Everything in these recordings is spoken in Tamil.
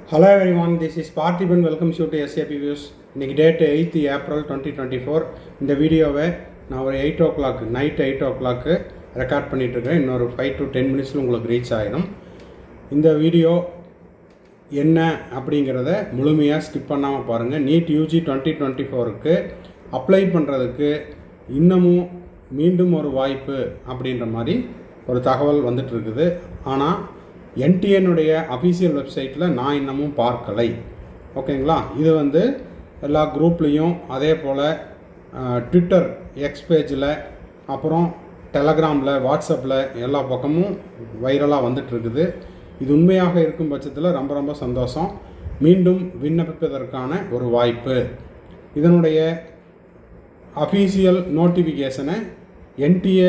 hello everyone this is Parthiban welcome you to SAP Views இன்றைக்கி date eighth April twenty twenty four இந்த வீடியோவை நான் ஒரு eight o'clock night eight ஓ கிளாக்கு ரெக்கார்ட் பண்ணிகிட்ருக்கேன் இன்னொரு ஃபைவ் டு டென் மினிட்ஸில் உங்களுக்கு ரீச் ஆகிடும் இந்த வீடியோ என்ன அப்படிங்கிறத முழுமையாக ஸ்கிப் பண்ணாமல் பாருங்கள் நீட் யூஜி டுவெண்ட்டி டுவெண்ட்டி ஃபோருக்கு அப்ளை பண்ணுறதுக்கு இன்னமும் மீண்டும் ஒரு வாய்ப்பு அப்படின்ற மாதிரி ஒரு தகவல் வந்துட்டு இருக்குது ஆனால் என்டிஎனுடைய அஃபீஷியல் வெப்சைட்டில் நான் இன்னமும் பார்க்கலை ஓகேங்களா இது வந்து எல்லா குரூப்லேயும் அதே போல் ட்விட்டர் எக்ஸ் பேஜில் அப்புறம் டெலகிராமில் வாட்ஸ்அப்பில் எல்லா பக்கமும் வைரலாக வந்துட்டுருக்குது இது உண்மையாக இருக்கும் பட்சத்தில் ரொம்ப ரொம்ப சந்தோஷம் மீண்டும் விண்ணப்பிப்பதற்கான ஒரு வாய்ப்பு இதனுடைய அஃபீஷியல் நோட்டிஃபிகேஷனை என்டிஏ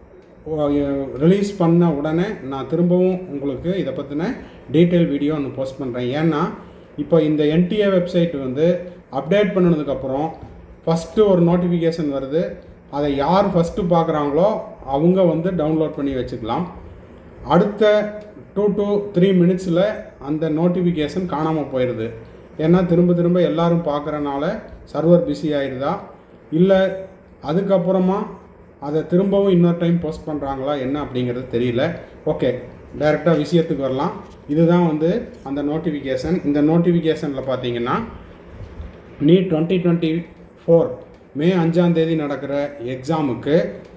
ரிலீஸ் பண்ண உடனே நான் திரும்பவும் உங்களுக்கு இதை பற்றின டீட்டெயில் வீடியோ ஒன்று போஸ்ட் பண்ணுறேன் ஏன்னா இப்போ இந்த என்டிஏ வெப்சைட் வந்து அப்டேட் பண்ணினதுக்கப்புறம் ஃபஸ்ட்டு ஒரு நோட்டிஃபிகேஷன் வருது அதை யார் ஃபஸ்ட்டு பார்க்குறாங்களோ அவங்க வந்து டவுன்லோட் பண்ணி வச்சுக்கலாம் அடுத்த டூ டு த்ரீ மினிட்ஸில் அந்த நோட்டிஃபிகேஷன் காணாமல் போயிடுது ஏன்னா திரும்ப திரும்ப எல்லாரும் பார்க்குறனால சர்வர் பிஸி ஆயிடுதா இல்லை அதுக்கப்புறமா அதை திரும்பவும் இன்னொரு டைம் போஸ்ட் பண்ணுறாங்களா என்ன அப்படிங்கிறது தெரியல ஓகே டைரெக்டாக விஷயத்துக்கு வரலாம் இதுதான் வந்து அந்த நோட்டிஃபிகேஷன் இந்த நோட்டிஃபிகேஷனில் பார்த்தீங்கன்னா நீ டுவெண்ட்டி டுவெண்ட்டி ஃபோர் மே அஞ்சாம் தேதி நடக்கிற எக்ஸாமுக்கு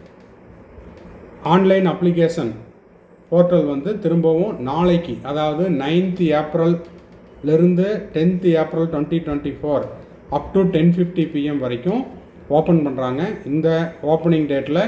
ஆன்லைன் அப்ளிகேஷன் போர்ட்டல் வந்து திரும்பவும் நாளைக்கு அதாவது நைன்த் ஏப்ரல்லேருந்து tenth April twenty twenty four up to ten fifty PM வரைக்கும் ஓப்பன் பண்ணுறாங்க இந்த ஓப்பனிங் டேட்டில்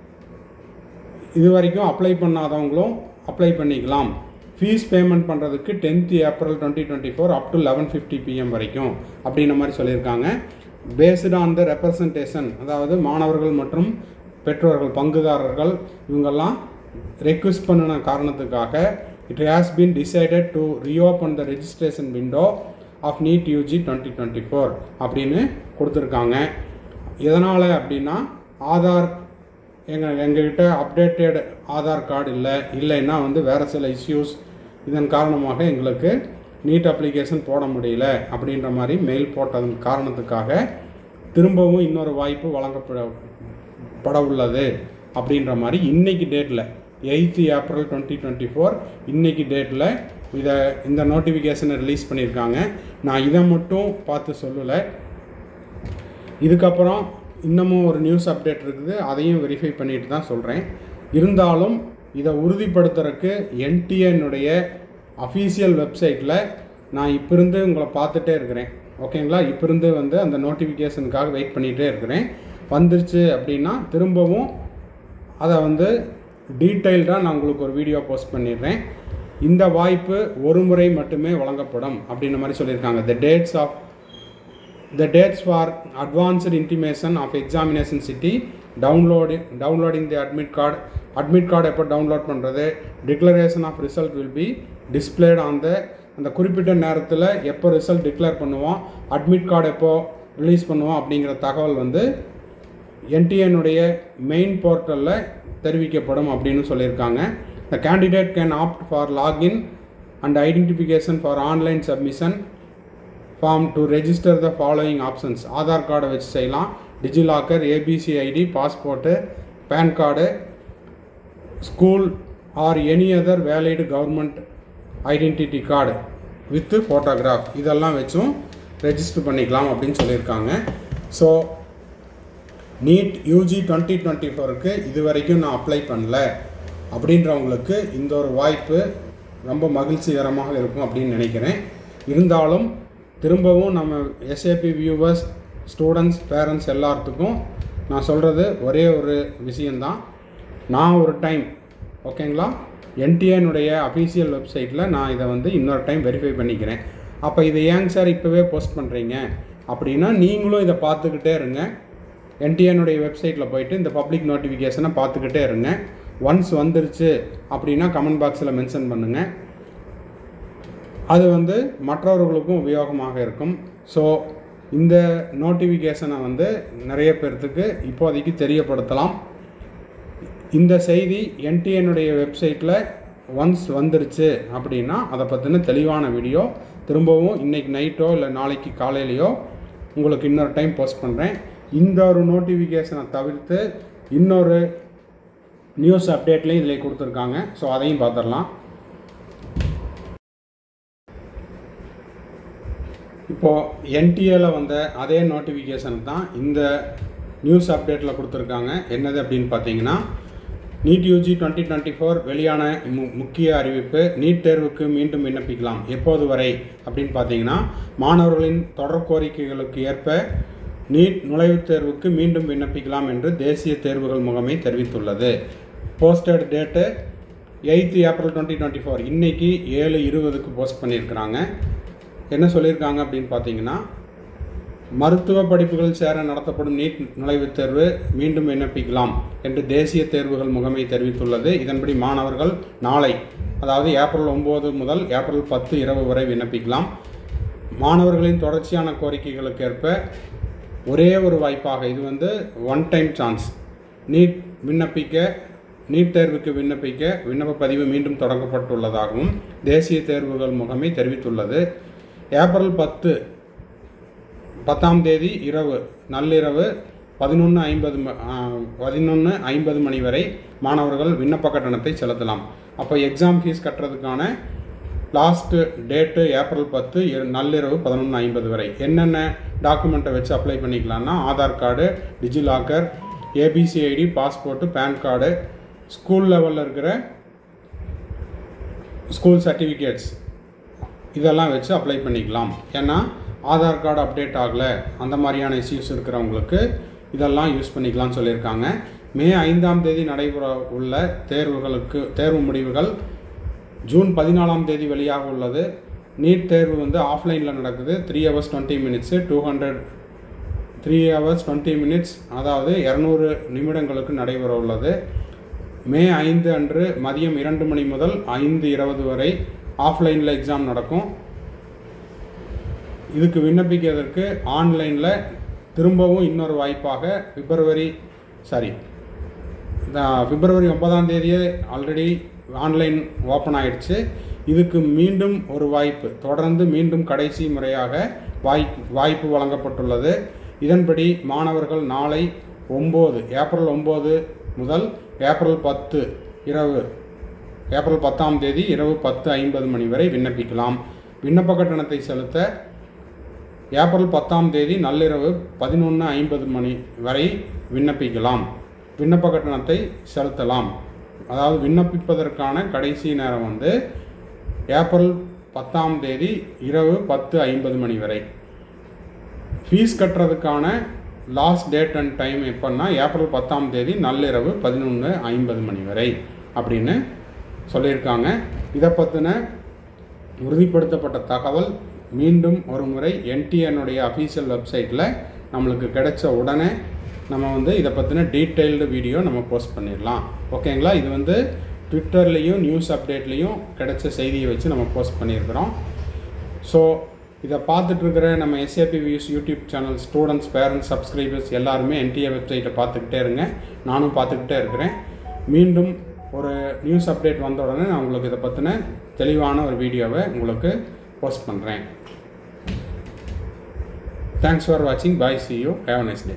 இது வரைக்கும் அப்ளை பண்ணாதவங்களும் அப்ளை பண்ணிக்கலாம் ஃபீஸ் பேமெண்ட் பண்ணுறதுக்கு tenth April twenty twenty four up to eleven fifty PM வரைக்கும் அப்படின்ற மாதிரி சொல்லியிருக்காங்க பேஸ்டு ஆன் த ரெப்ரசன்டேஷன் அதாவது மாணவர்கள் மற்றும் பெற்றோர்கள் பங்குதாரர்கள் இவங்கெல்லாம் ரெக்வஸ்ட் பண்ணின காரணத்துக்காக it has been decided to reopen the registration window of NEET UG twenty twenty four அப்படின்னு கொடுத்துருக்காங்க எதனால் அப்படின்னா ஆதார் எங்கள் எங்ககிட்ட அப்டேட்டட் ஆதார் கார்டு இல்லை இல்லைன்னா வந்து வேறு சில இஷ்யூஸ் இதன் காரணமாக எங்களுக்கு நீட் அப்ளிகேஷன் போட முடியல அப்படின்ற மாதிரி மெயில் போட்டதன் காரணத்துக்காக திரும்பவும் இன்னொரு வாய்ப்பு வழங்கப்பட பட உள்ளது அப்படின்ற மாதிரி இன்றைக்கி டேட்டில் eighth April twenty twenty four இன்றைக்கி டேட்டில் இதை இந்த நோட்டிஃபிகேஷனை ரிலீஸ் பண்ணியிருக்காங்க நான் இதை மட்டும் பார்த்து சொல்லலை இதுக்கப்புறம் இன்னமும் ஒரு நியூஸ் அப்டேட் இருக்குது அதையும் வெரிஃபை பண்ணிட்டு தான் சொல்கிறேன் இருந்தாலும் இதை உறுதிப்படுத்துறதுக்கு என்டிஎனுடைய அஃபீஷியல் வெப்சைட்டில் நான் இப்போ இருந்து உங்களை பார்த்துட்டே இருக்கிறேன் ஓகேங்களா இப்போ இருந்து வந்து அந்த நோட்டிஃபிகேஷனுக்காக வெயிட் பண்ணிகிட்டே இருக்கிறேன் வந்துருச்சு அப்படின்னா திரும்பவும் அதை வந்து டீட்டெயில்டாக நான் உங்களுக்கு ஒரு வீடியோ போஸ்ட் பண்ணிடுறேன் இந்த வாய்ப்பு ஒரு முறை மட்டுமே வழங்கப்படும் அப்படின்ற மாதிரி சொல்லியிருக்காங்க the dates of the dates for advanced intimation of examination city download downloading the admit card admit card எப்போ டவுன்லோட் பண்ணுறது declaration of result will be displayed on the அந்த குறிப்பிட்ட நேரத்தில் எப்போ ரிசல்ட் டிக்ளேர் பண்ணுவோம் அட்மிட் கார்டு எப்போ ரிலீஸ் பண்ணுவோம் அப்படிங்கிற தகவல் வந்து என்டிஎனுடைய மெயின் போர்ட்டலில் தெரிவிக்கப்படும் அப்படின்னு சொல்லியிருக்காங்க the candidate can opt for login and identification for online submission form to register the following options Aadhaar கார்டை வச்சு செய்யலாம் DigiLocker ABC ID passport PAN card school or any other valid government identity card with photograph இதெல்லாம் வச்சும் ரெஜிஸ்டர் பண்ணிக்கலாம் அப்படின்னு சொல்லியிருக்காங்க so NEET UG twenty twenty ஃபோருக்கு இது வரைக்கும் நான் அப்ளை பண்ணல அப்படின்றவங்களுக்கு இந்த ஒரு வாய்ப்பு ரொம்ப மகிழ்ச்சிகரமாக இருக்கும் அப்படின்னு நினைக்கிறேன் இருந்தாலும் திரும்பவும் நம்ம எஸ்ஏபி வியூவர்ஸ் ஸ்டூடெண்ட்ஸ் பேரண்ட்ஸ் எல்லாத்துக்கும் நான் சொல்கிறது ஒரே ஒரு விஷயந்தான் நான் ஒரு டைம் ஓகேங்களா என்டிஎனுடைய அஃபீஷியல் வெப்சைட்டில் நான் இதை வந்து இன்னொரு டைம் வெரிஃபை பண்ணிக்கிறேன் அப்போ இதை ஏங்க சார் இப்போவே போஸ்ட் பண்ணுறீங்க அப்படின்னா நீங்களும் இதை பார்த்துக்கிட்டே இருங்க என்டிஎனுடைய வெப்சைட்டில் போயிட்டு இந்த பப்ளிக் நோட்டிஃபிகேஷனை பார்த்துக்கிட்டே இருங்க ஒன்ஸ் வந்துருச்சு அப்படின்னா கமெண்ட் பாக்ஸில் மென்ஷன் பண்ணுங்கள் அது வந்து மற்றவர்களுக்கும் உபயோகமாக இருக்கும் ஸோ இந்த நோட்டிஃபிகேஷனை வந்து நிறைய பேர்த்துக்கு இப்போதைக்கு தெரியப்படுத்தலாம் இந்த செய்தி என்டிஎனுடைய வெப்சைட்டில் ஒன்ஸ் வந்துருச்சு அப்படின்னா அதை பற்றின தெளிவான வீடியோ திரும்பவும் இன்றைக்கி நைட்டோ இல்லை நாளைக்கு காலையிலையோ உங்களுக்கு இன்னொரு டைம் போஸ்ட் பண்ணுறேன் இந்த ஒரு நோட்டிஃபிகேஷனை தவிர்த்து இன்னொரு நியூஸ் அப்டேட்லேயும் இதில் கொடுத்துருக்காங்க ஸோ அதையும் பார்த்துடலாம் இப்போது என்டிஏல வந்த அதே நோட்டிஃபிகேஷன் தான் இந்த நியூஸ் அப்டேட்டில் கொடுத்துருக்காங்க என்னது அப்படின்னு பார்த்தீங்கன்னா NEET UG twenty twenty four வெளியான மு முக்கிய அறிவிப்பு நீட் தேர்வுக்கு மீண்டும் விண்ணப்பிக்கலாம் எப்போது வரை அப்படின்னு பார்த்தீங்கன்னா மாணவர்களின் தொடர் கோரிக்கைகளுக்கு ஏற்ப நீட் நுழைவுத் தேர்வுக்கு மீண்டும் விண்ணப்பிக்கலாம் என்று தேசிய தேர்வுகள் முகமை தெரிவித்துள்ளது posted date eighth April twenty twenty four இன்றைக்கி ஏழு இருபதுக்கு போஸ்ட் பண்ணியிருக்கிறாங்க என்ன சொல்லியிருக்காங்க அப்படின்னு பார்த்தீங்கன்னா மருத்துவ படிப்புகள் சேர நடத்தப்படும் நீட் நுழைவுத் தேர்வு மீண்டும் விண்ணப்பிக்கலாம் என்று தேசிய தேர்வுகள் முகமை தெரிவித்துள்ளது இதன்படி மாணவர்கள் நாளை அதாவது ஏப்ரல் ஒம்பது முதல் ஏப்ரல் பத்து இரவு வரை விண்ணப்பிக்கலாம் மாணவர்களின் தொடர்ச்சியான கோரிக்கைகளுக்கு ஏற்ப ஒரே ஒரு வாய்ப்பாக இது வந்து ஒன் டைம் சான்ஸ் நீட் விண்ணப்பிக்க நீட் தேர்வுக்கு விண்ணப்பிக்க விண்ணப்ப பதிவு மீண்டும் தொடங்கப்பட்டுள்ளதாகவும் தேசிய தேர்வுகள் முகமை தெரிவித்துள்ளது ஏப்ரல் பத்து பத்தாம் தேதி இரவு நள்ளிரவு பதினொன்று ஐம்பது பதினொன்று ஐம்பது மணி வரை மாணவர்கள் விண்ணப்ப கட்டணத்தை செலுத்தலாம் அப்போ எக்ஸாம் ஃபீஸ் கட்டுறதுக்கான லாஸ்ட்டு டேட்டு ஏப்ரல் பத்து இர- நள்ளிரவு பதினொன்று ஐம்பது வரை என்னென்ன டாக்குமெண்ட்டை வச்சு அப்ளை பண்ணிக்கலாம்னா Aadhaar card DigiLocker ABC ID passport PAN card school லெவலில் இருக்கிற ஸ்கூல் சர்டிஃபிகேட்ஸ் இதெல்லாம் வச்சு அப்ளை பண்ணிக்கலாம் ஏன்னா ஆதார் கார்டு அப்டேட் ஆகலை அந்த மாதிரியான இஷ்யூஸ் இருக்கிறவங்களுக்கு இதெல்லாம் யூஸ் பண்ணிக்கலாம்னு சொல்லியிருக்காங்க மே ஐந்தாம் தேதி நடைபெற உள்ள தேர்வுகளுக்கு தேர்வு முடிவுகள் ஜூன் பதினாலாம் தேதி வெளியாக உள்ளது நீட் தேர்வு வந்து ஆஃப்லைனில் நடக்குது three hours twenty minutes two hundred three hours twenty minutes அதாவது இரநூறு நிமிடங்களுக்கு நடைபெற உள்ளது மே ஐந்து அன்று மதியம் இரண்டு மணி முதல் ஐந்து இருபது வரை ஆஃப்லைனில் எக்ஸாம் நடக்கும் இதுக்கு விண்ணப்பிக்கிறதுக்கு ஆன்லைனில் திரும்பவும் இன்னொரு வாய்ப்பாக பிப்ரவரி சாரி பிப்ரவரி ஒன்பதாம் தேதியே ஆல்ரெடி ஆன்லைன் ஓப்பன் ஆயிடுச்சு இதுக்கு மீண்டும் ஒரு வாய்ப்பு தொடர்ந்து மீண்டும் கடைசி முறையாக வாய் வாய்ப்பு வழங்கப்பட்டுள்ளது இதன்படி மாணவர்கள் நாளை ஒம்பது ஏப்ரல் ஒம்பது முதல் ஏப்ரல் பத்து இரவு ஏப்ரல் பத்தாம் தேதி இரவு பத்து ஐம்பது மணி வரை விண்ணப்பிக்கலாம் விண்ணப்ப கட்டணத்தை செலுத்த ஏப்ரல் பத்தாம் தேதி நள்ளிரவு பதினொன்று ஐம்பது மணி வரை விண்ணப்பிக்கலாம் விண்ணப்ப கட்டணத்தை செலுத்தலாம் அதாவது விண்ணப்பிப்பதற்கான கடைசி நேரம் வந்து ஏப்ரல் பத்தாம் தேதி இரவு பத்து ஐம்பது மணி வரை ஃபீஸ் கட்டுறதுக்கான லாஸ்ட் டேட் அண்ட் டைம் எப்போன்னா ஏப்ரல் பத்தாம் தேதி நள்ளிரவு பதினொன்று ஐம்பது மணி வரை அப்படின்னு சொல்லியிருக்காங்க இதை பற்றின உறுதிப்படுத்தப்பட்ட தகவல் மீண்டும் ஒரு முறை என்டிஎனுடைய அஃபீஷியல் வெப்சைட்டில் நம்மளுக்கு கிடைச்ச உடனே நம்ம வந்து இதை பற்றின டீட்டெயில்டு வீடியோ நம்ம போஸ்ட் பண்ணிடலாம் ஓகேங்களா இது வந்து ட்விட்டர்லேயும் நியூஸ் அப்டேட்லேயும் கிடைச்ச செய்தியை வச்சு நம்ம போஸ்ட் பண்ணியிருக்கிறோம் ஸோ இதை பார்த்துட்டு இருக்கிற நம்ம SAB views YouTube channel students parents subscribers எல்லாருமே என்டிஏ வெப்சைட்டை பார்த்துக்கிட்டே இருங்க நானும் பார்த்துக்கிட்டே இருக்கிறேன் மீண்டும் ஒரு நியூஸ் அப்டேட் வந்த உடனே நான் உங்களுக்கு இதை பற்றின தெளிவான ஒரு வீடியோவை உங்களுக்கு போஸ்ட் பண்ணுறேன் தேங்க்ஸ் ஃபார் வாட்சிங் bye see you have nice day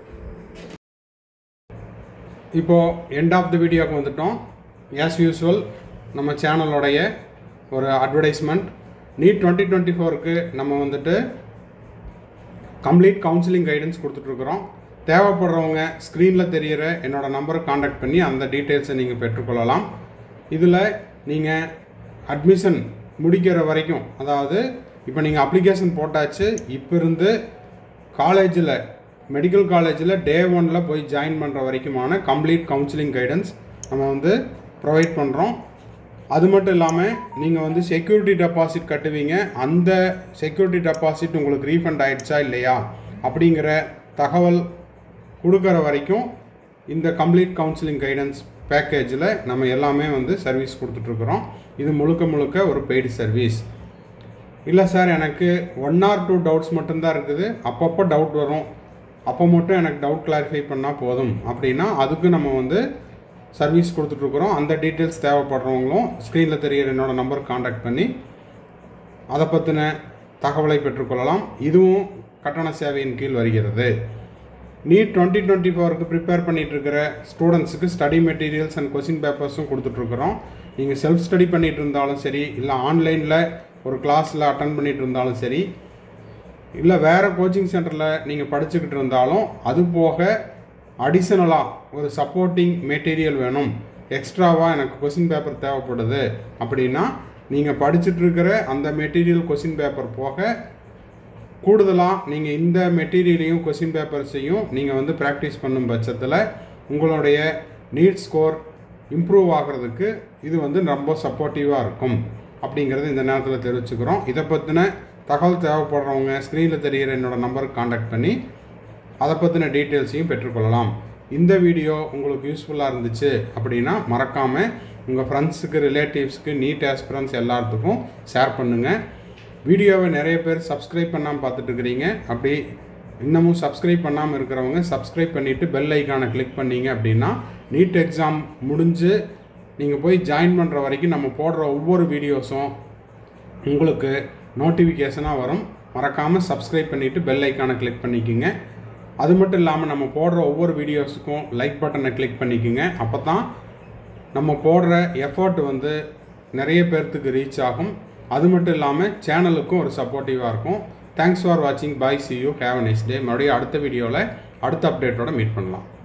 இப்போது எண்ட் ஆஃப் த வீடியோக்கு வந்துட்டோம் ஆஸ் யூஸ்வல் நம்ம சேனலோடைய ஒரு அட்வர்டைஸ்மெண்ட் நீட் டுவெண்ட்டி டுவெண்ட்டி ஃபோருக்கு நம்ம வந்துட்டு கம்ப்ளீட் கவுன்சிலிங் கைடன்ஸ் கொடுத்துட்ருக்குறோம் தேவைப்படுறவங்க ஸ்க்ரீனில் தெரிகிற என்னோடய நம்பரை காண்டாக்ட் பண்ணி அந்த டீட்டெயில்ஸை நீங்கள் பெற்றுக்கொள்ளலாம் இதில் நீங்கள் அட்மிஷன் முடிக்கிற வரைக்கும் அதாவது இப்போ நீங்கள் அப்ளிகேஷன் போட்டாச்சு இப்போ இருந்து காலேஜில் மெடிக்கல் காலேஜில் டே ஒனில் போய் ஜாயின் பண்ணுற வரைக்குமான கம்ப்ளீட் கவுன்சிலிங் கைடன்ஸ் நம்ம வந்து ப்ரொவைட் பண்ணுறோம் அது மட்டும் இல்லாமல் நீங்கள் வந்து செக்யூரிட்டி டெபாசிட் கட்டுவீங்க அந்த செக்யூரிட்டி டெபாசிட் உங்களுக்கு ரீஃபண்ட் ஆயிடுச்சா இல்லையா அப்படிங்கிற தகவல் கொடுக்குற வரைக்கும் இந்த கம்ப்ளீட் கவுன்சிலிங் கைடன்ஸ் பேக்கேஜில் நம்ம எல்லாமே வந்து சர்வீஸ் கொடுத்துட்ருக்குறோம் இது முழுக்க முழுக்க ஒரு பெய்டு சர்வீஸ் இல்லை சார் எனக்கு ஒன் ஆர் டூ டவுட்ஸ் மட்டும்தான் இருக்குது அப்பப்போ டவுட் வரும் அப்போ மட்டும் எனக்கு டவுட் கிளாரிஃபை பண்ணால் போதும் அப்படின்னா அதுக்கு நம்ம வந்து சர்வீஸ் கொடுத்துட்ருக்குறோம் அந்த டீட்டெயில்ஸ் தேவைப்படுறவங்களும் ஸ்க்ரீனில் தெரியிற என்னோட நம்பர் காண்டாக்ட் பண்ணி அதை பற்றின தகவலை பெற்றுக்கொள்ளலாம் இதுவும் கட்டண சேவையின் கீழ் வருகிறது நீட் டுவெண்ட்டி டுவெண்ட்டி ஃபோருக்கு ப்ரிப்பேர் பண்ணிட்டு இருக்கிற ஸ்டூடெண்ட்ஸுக்கு ஸ்டடி மெட்டீரியல்ஸ் அண்ட் கொஸ்டின் பேப்பர்ஸும் கொடுத்துட்ருக்குறோம் நீங்கள் செல்ஃப் ஸ்டடி பண்ணிட்டு இருந்தாலும் சரி இல்லை ஆன்லைனில் ஒரு கிளாஸில் அட்டன் பண்ணிட்டு இருந்தாலும் சரி இல்லை வேறு கோச்சிங் சென்டரில் நீங்கள் படிச்சுக்கிட்டு இருந்தாலும் அது போக அடிஷ்னலாக ஒரு சப்போர்ட்டிங் மெட்டீரியல் வேணும் எக்ஸ்ட்ராவாக எனக்கு கொஸ்டின் பேப்பர் தேவைப்படுது அப்படின்னா நீங்கள் படிச்சுட்டு இருக்கிற அந்த மெட்டீரியல் கொஸ்டின் பேப்பர் போக கூடுதலாக நீங்கள் இந்த மெட்டீரியலையும் கொஸ்டின் பேப்பர்ஸையும் நீங்கள் வந்து ப்ராக்டிஸ் பண்ணும் பட்சத்தில் உங்களுடைய நீட் ஸ்கோர் இம்ப்ரூவ் ஆகிறதுக்கு இது வந்து ரொம்ப சப்போர்ட்டிவாக இருக்கும் அப்படிங்கிறது இந்த நேரத்தில் தெரிவிச்சுக்கிறோம் இதை பற்றின தகவல் தேவைப்படுறவங்க ஸ்க்ரீனில் தெரிகிற என்னோடய நம்பருக்கு காண்டாக்ட் பண்ணி அதை பற்றின டீட்டெயில்ஸையும் பெற்றுக்கொள்ளலாம் இந்த வீடியோ உங்களுக்கு யூஸ்ஃபுல்லாக இருந்துச்சு அப்படின்னா மறக்காமல் உங்கள் ஃப்ரெண்ட்ஸுக்கு ரிலேட்டிவ்ஸ்க்கு நீட் ஆஸ்பிரன்ஸ் எல்லாத்துக்கும் ஷேர் பண்ணுங்கள் வீடியோவை நிறைய பேர் சப்ஸ்கிரைப் பண்ணாமல் பார்த்துட்டு இருக்கிறீங்க அப்படி இன்னமும் சப்ஸ்கிரைப் பண்ணாமல் இருக்கிறவங்க சப்ஸ்கிரைப் பண்ணிவிட்டு பெல் ஐக்கானை கிளிக் பண்ணீங்க அப்படின்னா நீட் எக்ஸாம் முடிஞ்சு நீங்கள் போய் ஜாயின் பண்ணுற வரைக்கும் நம்ம போடுற ஒவ்வொரு வீடியோஸும் உங்களுக்கு நோட்டிஃபிகேஷனாக வரும் மறக்காமல் சப்ஸ்கிரைப் பண்ணிவிட்டு பெல் ஐக்கானை கிளிக் பண்ணிக்கோங்க அது மட்டும் இல்லாமல் நம்ம போடுற ஒவ்வொரு வீடியோஸுக்கும் லைக் பட்டனை கிளிக் பண்ணிக்கோங்க அப்போ தான் நம்ம போடுற எஃபர்ட் வந்து நிறைய பேர்த்துக்கு ரீச் ஆகும் அது மட்டும் இல்லாமல் சேனலுக்கும் ஒரு சப்போர்ட்டிவாக இருக்கும் தேங்க்ஸ் ஃபார் வாட்சிங் bye see you have nice day மறுபடியும் அடுத்த வீடியோவில் அடுத்த அப்டேட்டோட மீட் பண்ணலாம்